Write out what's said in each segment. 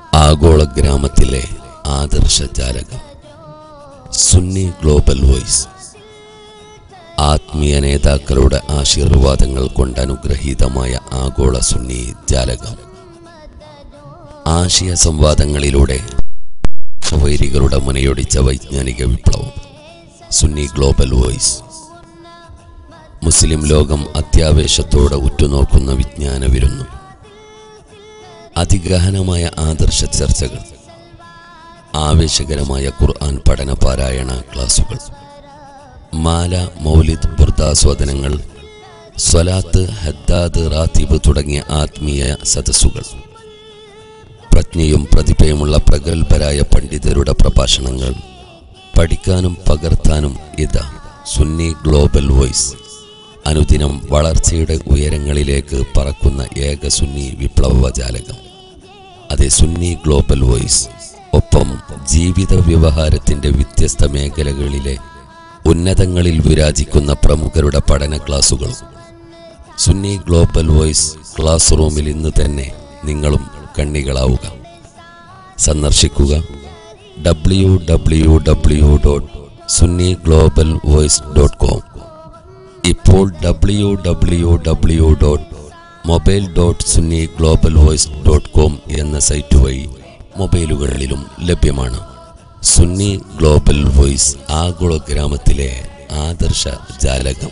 ആഗോള ഗ്രാമത്തിലെ ആദർശ ജാലകം സുന്നി ഗ്ലോബൽ വോയിസ് ആത്മീയ നേതാക്കളുടെ ആശീർവാദങ്ങൾ കൊണ്ട് അനുഗ്രഹീതമായ ആഗോള സുന്നി ജാലകം ആശയ സംവാദങ്ങളിലൂടെ വൈരികളുടെ മുനയൊടിച്ച വൈജ്ഞാനിക വിപ്ലവം സുന്നി ഗ്ലോബൽ വോയിസ് മുസ്ലിം ലോകം അത്യാവേശത്തോടെ ഉറ്റുനോക്കുന്ന വിജ്ഞാന വിരുന്നു അതിഗഹനമായ ആദർശ ചർച്ചകൾ ആവേശകരമായ ഖുർആൻ പഠന പാരായണ ക്ലാസുകൾ മാല മൗലിദ് ബുർദാസ്വാദനങ്ങൾ സ്വലാത്ത് ഹദ്ദാദ് റാത്തീബ് തുടങ്ങിയ ആത്മീയ സദസ്സുകൾ പ്രജ്ഞയും പ്രതിഭയുമുള്ള പ്രഗത്ഭരായ പണ്ഡിതരുടെ പ്രഭാഷണങ്ങൾ പഠിക്കാനും പകർത്താനും ഇതാ സുന്നി ഗ്ലോബൽ വോയിസ് അനുദിനം വളർച്ചയുടെ ഉയരങ്ങളിലേക്ക് പറക്കുന്ന ഏക സുന്നി വിപ്ലവജാലകം അതെ സുന്നി ഗ്ലോബൽ വോയിസ് ഒപ്പം ജീവിത വ്യവഹാരത്തിന്റെ വ്യത്യസ്ത മേഖലകളിലെ ഉന്നതങ്ങളിൽ വിരാജിക്കുന്ന പ്രമുഖരുടെ പഠന ക്ലാസുകളും സുന്നി ഗ്ലോബൽ വോയിസ് ക്ലാസ് റൂമിൽ ഇന്ന് തന്നെ നിങ്ങളും കണ്ണികളാവുക സന്ദർശിക്കുക W W W dot Sunni global voice dot com ഇപ്പോൾ W W W dot mobile dot Sunni global voice dot com എന്ന സൈറ്റ് വഴി മൊബൈലുകളിലും ലഭ്യമാണ് സുന്നി ഗ്ലോബൽ വോയിസ് ആഗോള ഗ്രാമത്തിലെ ആദർശ ജാലകം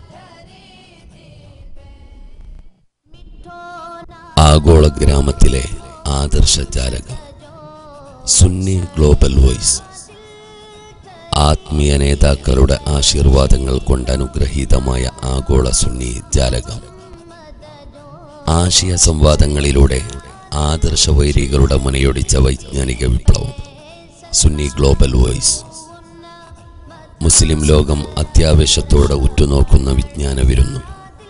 ആഗോള ഗ്രാമത്തിലെ ആദർശ ജാലകം സുന്നി ഗ്ലോബൽ വോയിസ് ആത്മീയ നേതാക്കളുടെ ആശീർവാദങ്ങൾ കൊണ്ട് അനുഗ്രഹീതമായ ആഗോള സുന്നി ജാലകം ആശയ സംവാദങ്ങളിലൂടെ ആദർശ വൈരികളുടെ മുനയൊടിച്ച വൈജ്ഞാനിക വിപ്ലവം സുന്നി ഗ്ലോബൽ വോയിസ് മുസ്ലിം ലോകം അത്യാവേശത്തോടെ ഉറ്റുനോക്കുന്ന വിജ്ഞാന വിരുന്നു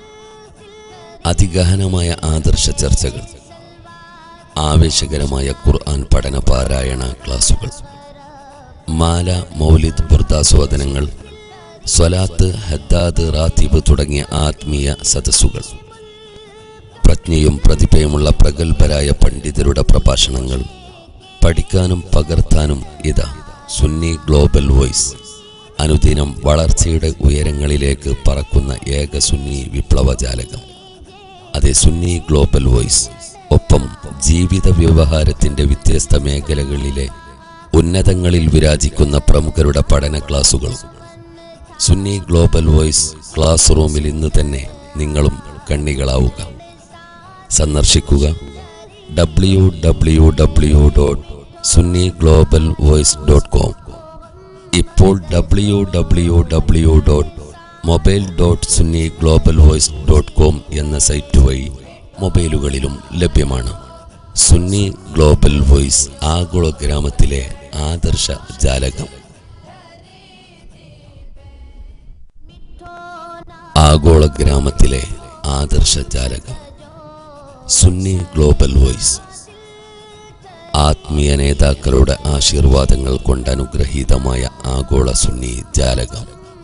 അതിഗഹനമായ ആദർശ ചർച്ചകൾ ആവേശകരമായ ഖുർആൻ പഠന പാരായണ ക്ലാസുകൾ മാല മൗലിദ് ബുർദാസ്വാദനങ്ങൾ സ്വലാത്ത് ഹദ്ദാദ് റാത്തീബ് തുടങ്ങിയ ആത്മീയ സദസ്സുകൾ പ്രജ്ഞയും പ്രതിഭയുമുള്ള പ്രഗത്ഭരായ പണ്ഡിതരുടെ പ്രഭാഷണങ്ങൾ പഠിക്കാനും പകർത്താനും ഇതാ സുന്നി ഗ്ലോബൽ വോയിസ് അനുദിനം വളർച്ചയുടെ ഉയരങ്ങളിലേക്ക് പറക്കുന്ന ഏക സുന്നി വിപ്ലവജാലകം അതെ സുന്നി ഗ്ലോബൽ വോയിസ് ഒപ്പം ജീവിത വ്യവഹാരത്തിന്റെ വ്യത്യസ്ത മേഖലകളിലെ ഉന്നതങ്ങളിൽ വിരാജിക്കുന്ന പ്രമുഖരുടെ പഠന ക്ലാസുകൾ സുന്നി ഗ്ലോബൽ വോയിസ് ക്ലാസ് റൂമിൽ ഇന്ന് തന്നെ നിങ്ങളും കണ്ണികളാവുക സന്ദർശിക്കുക W W W dot Sunni global voice dot com ഇപ്പോൾ W W W dot mobile dot Sunni global voice dot com എന്ന സൈറ്റ് വഴി മൊബൈലുകളിലും ലഭ്യമാണ് സുന്നി ഗ്ലോബൽ വോയിസ് ആഗോള ഗ്രാമത്തിലെ ആദർശ ജാലകം ആഗോള ഗ്രാമത്തിലെ ആദർശ ജാലകം സുന്നി ഗ്ലോബൽ വോയിസ് ആത്മീയ നേതാക്കളുടെ ആശീർവാദങ്ങൾ കൊണ്ട് അനുഗ്രഹീതമായ ആഗോള സുന്നി ജാലകം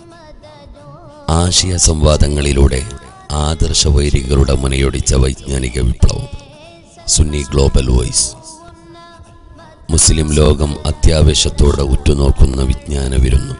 ആശയ സംവാദങ്ങളിലൂടെ ആദർശ വൈരികളുടെ മുനയൊടിച്ച വൈജ്ഞാനിക വിപ്ലവം സുന്നി ഗ്ലോബൽ വോയിസ് മുസ്ലിം ലോകം അത്യാവേശത്തോടെ ഉറ്റുനോക്കുന്ന വിജ്ഞാന വിരുന്നു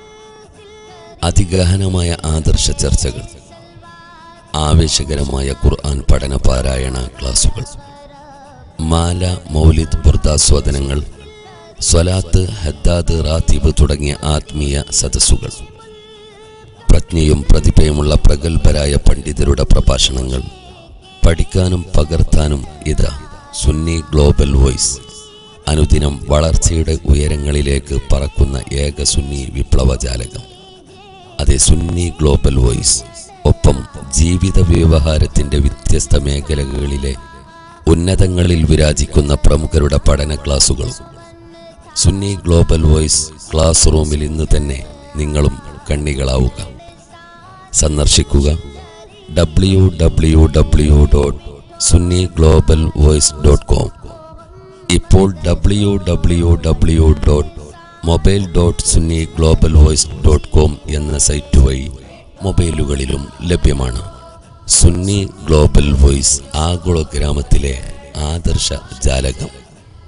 അതിഗഹനമായ ആദർശ ചർച്ചകൾ ആവേശകരമായ ഖുർആൻ പഠന പാരായണ ക്ലാസുകൾ മാല മൗലിദ് ബുർദാസ്വാദനങ്ങൾ സ്വലാത്ത് ഹദ്ദാദ് റാത്തീബ് തുടങ്ങിയ ആത്മീയ സദസ്സുകൾ പ്രജ്ഞയും പ്രതിഭയുമുള്ള പ്രഗത്ഭരായ പണ്ഡിതരുടെ പ്രഭാഷണങ്ങൾ പഠിക്കാനും പകർത്താനും ഇതാ സുന്നി ഗ്ലോബൽ വോയിസ് അനുദിനം വളർച്ചയുടെ ഉയരങ്ങളിലേക്ക് പറക്കുന്ന ഏക സുന്നി വിപ്ലവജാലകം അതെ സുന്നി ഗ്ലോബൽ വോയിസ് ഒപ്പം ജീവിത വ്യവഹാരത്തിന്റെ വ്യത്യസ്ത മേഖലകളിലെ ഉന്നതങ്ങളിൽ വിരാജിക്കുന്ന പ്രമുഖരുടെ പഠന ക്ലാസുകൾ സുന്നി ഗ്ലോബൽ വോയിസ് ക്ലാസ് റൂമിൽ ഇന്ന് തന്നെ നിങ്ങളും കണ്ണികളാവുക സന്ദർശിക്കുക W W W dot Sunni global voice dot com ഇപ്പോൾ W W W dot mobile dot Sunni global voice dot com എന്ന സൈറ്റ് വഴി മൊബൈലുകളിലും ലഭ്യമാണ് സുന്നി ഗ്ലോബൽ വോയിസ് ആഗോള ഗ്രാമത്തിലെ ആദർശ ജാലകം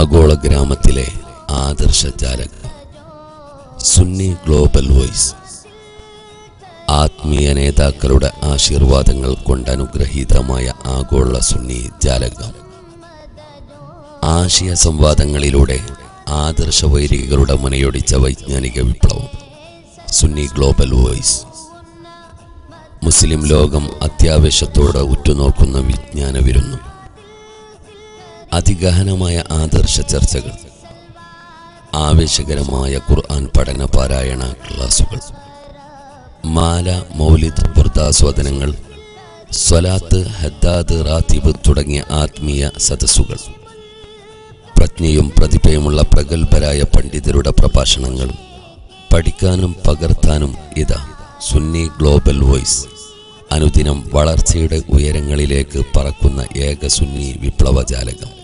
ആഗോള ഗ്രാമത്തിലെ ആദർശ ജാലകം സുന്നി ഗ്ലോബൽ വോയിസ് ആത്മീയ നേതാക്കളുടെ ആശീർവാദങ്ങൾ കൊണ്ട് അനുഗ്രഹീതമായ ആഗോള സുന്നി ജാലകം ആശയ സംവാദങ്ങളിലൂടെ ആദർശ വൈരികളുടെ മുനയൊടിച്ച വൈജ്ഞാനിക വിപ്ലവം സുന്നി ഗ്ലോബൽ വോയിസ് മുസ്ലിം ലോകം അത്യാവശ്യത്തോടെ ഉറ്റുനോക്കുന്ന വിജ്ഞാന വിരുന്നു അതിഗഹനമായ ആദർശ ചർച്ചകൾ ആവേശകരമായ ഖുർആൻ പഠന പാരായണ ക്ലാസുകൾ മാല മൗലിദ് വൃദ്ധാസ്വാദനങ്ങൾ സ്വലാത്ത് ഹദ്ദാദ് റാത്തിബ് തുടങ്ങിയ ആത്മീയ സദസ്സുകൾ പ്രജ്ഞയും പ്രതിഭയുമുള്ള പ്രഗത്ഭരായ പണ്ഡിതരുടെ പ്രഭാഷണങ്ങൾ പഠിക്കാനും പകർത്താനും ഇതാ സുന്നി ഗ്ലോബൽ വോയിസ് അനുദിനം വളർച്ചയുടെ ഉയരങ്ങളിലേക്ക് പറക്കുന്ന ഏക സുന്നി വിപ്ലവജാലകം